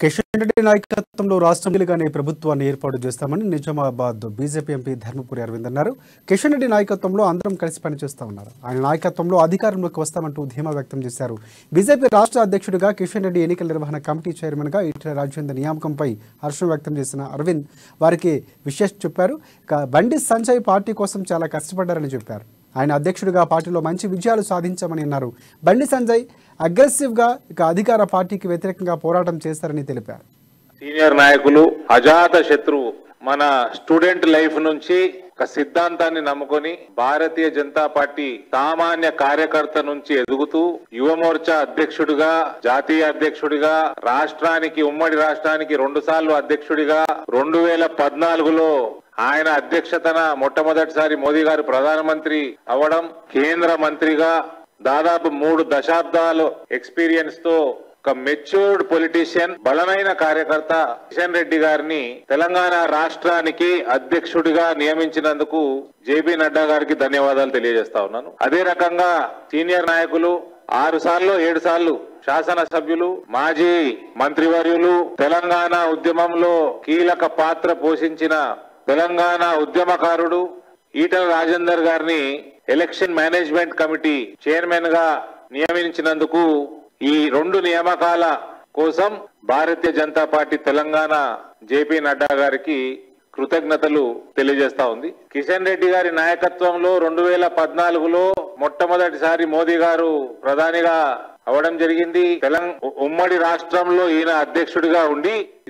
కిషన్ రెడ్డి నాయకత్వంలో రాష్ట్రంలోగానే ప్రభుత్వాన్ని ఏర్పాటు చేస్తామని నిజామాబాద్ బీజేపీ ఎంపీ ధర్మపురి అరవింద్ అన్నారు కిషన్ రెడ్డి నాయకత్వంలో అందరం కలిసి పనిచేస్తామన్నారు ఆయన నాయకత్వంలో అధికారంలోకి వస్తామంటూ ధీమా వ్యక్తం చేశారు బీజేపీ రాష్ట్ర అధ్యక్షుడిగా కిషన్ రెడ్డి ఎన్నికల నిర్వహణ కమిటీ చైర్మన్గా ఈటెల రాజేందర్ నియామకంపై హర్షం వ్యక్తం చేసిన అరవింద్ వారికి విశేష చెప్పారు ఇక బండి సంజయ్ పార్టీ కోసం చాలా కష్టపడ్డారని చెప్పారు ఆయన అధ్యక్షుడిగా పార్టీలో మంచి విజయాలు సాధించామని అన్నారు బండి సంజయ్ అగ్రెసివ్గా ఇక అధికార పార్టీకి వ్యతిరేకంగా పోరాటం చేస్తారని తెలిపారు సీనియర్ నాయకులు అజాత శత్రువు మన స్టూడెంట్ లైఫ్ నుంచి ఒక సిద్ధాంతాన్ని నమ్ముకొని భారతీయ జనతా పార్టీ సామాన్య కార్యకర్త నుంచి ఎదుగుతూ యువమోర్చా అధ్యక్షుడిగా జాతీయ అధ్యక్షుడిగా రాష్ట్రానికి ఉమ్మడి రాష్ట్రానికి రెండు సార్లు అధ్యక్షుడిగా రెండు వేల పద్నాలుగులో ఆయన అధ్యక్షతన మొట్టమొదటిసారి మోదీ గారు ప్రధానమంత్రి అవ్వడం కేంద్ర మంత్రిగా దాదాపు మూడు దశాబ్దాలు ఎక్స్పీరియన్స్ తో ఒక మెచ్యూర్డ్ పొలిటీషియన్ బలమైన కార్యకర్త కిషన్ రెడ్డి గారిని తెలంగాణ రాష్ట్రానికి అధ్యక్షుడిగా నియమించినందుకు జేపీ నడ్డా గారికి ధన్యవాదాలు తెలియజేస్తా ఉన్నాను అదే రకంగా సీనియర్ నాయకులు ఆరు సార్లు ఏడు సార్లు శాసనసభ్యులు మాజీ మంత్రివర్యులు తెలంగాణ ఉద్యమంలో కీలక పాత్ర పోషించిన తెలంగాణ ఉద్యమకారుడు ఈటల రాజేందర్ గారిని ఎలక్షన్ మేనేజ్మెంట్ కమిటీ చైర్మన్ గా నియమించినందుకు ఈ రెండు నియామకాల కోసం భారతీయ జనతా పార్టీ తెలంగాణ జేపీ నడ్డా గారికి కృతజ్ఞతలు తెలియజేస్తా ఉంది కిషన్ రెడ్డి గారి నాయకత్వంలో రెండు వేల పద్నాలుగులో మొట్టమొదటిసారి మోదీ గారు ప్రధానిగా అవడం జరిగింది తెలంగాణ ఉమ్మడి రాష్ట్రంలో ఈయన అధ్యక్షుడిగా ఉండి